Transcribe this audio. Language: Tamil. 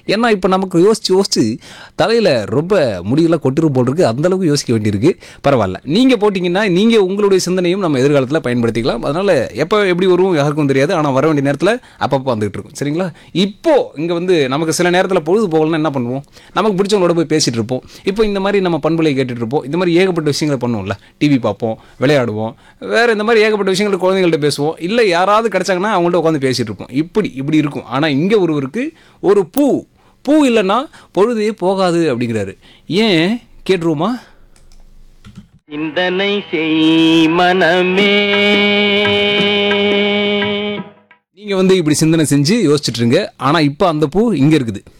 ஏன்னா இப்போ நமக்கு யோசிச்சு யோசிச்சு தலையில் ரொம்ப முடியெல்லாம் கொட்டிரும் போல் இருக்கு அந்த அளவுக்கு யோசிக்க வேண்டியிருக்கு பரவாயில்ல நீங்கள் போட்டிங்கன்னா நீங்கள் உங்களுடைய சிந்தனையும் நம்ம எதிர்காலத்தில் பயன்படுத்திக்கலாம் அதனால் எப்போ எப்படி வரும் யாருக்கும் தெரியாது ஆனால் வர வேண்டிய நேரத்தில் அப்பப்போ வந்துகிட்டு இருக்கும் சரிங்களா இப்போ இங்கே வந்து நமக்கு சில நேரத்தில் பொழுது போகலன்னா என்ன பண்ணுவோம் நமக்கு பிடிச்சவங்களோட போய் பேசிகிட்டு இருப்போம் இப்போ இந்த மாதிரி நம்ம பண்புகளை கேட்டுட்டு இருப்போம் இந்த மாதிரி ஏகப்பட்ட விஷயங்களை பண்ணுவோம்ல டிவி பார்ப்போம் விளையாடுவோம் வேறு இந்த மாதிரி ஏகப்பட்ட விஷயங்கள் குழந்தைங்கள்ட்ட பேசுவோம் இல்லை யாராவது கிடைச்சாங்கன்னா அவங்கள்ட்ட உட்காந்து பேசிகிட்டு இருப்போம் இப்படி இப்படி இருக்கும் ஆனால் இங்கே ஒருவருக்கு ஒரு பூ பூ இல்லைன்னா பொழுதே போகாது அப்படிங்கிறாரு ஏன் கேட்டுருவோமா சிந்தனை செய் மனமே நீங்கள் வந்து இப்படி சிந்தனை செஞ்சு யோசிச்சுட்டு இருங்க ஆனால் இப்போ அந்த பூ இங்கே இருக்குது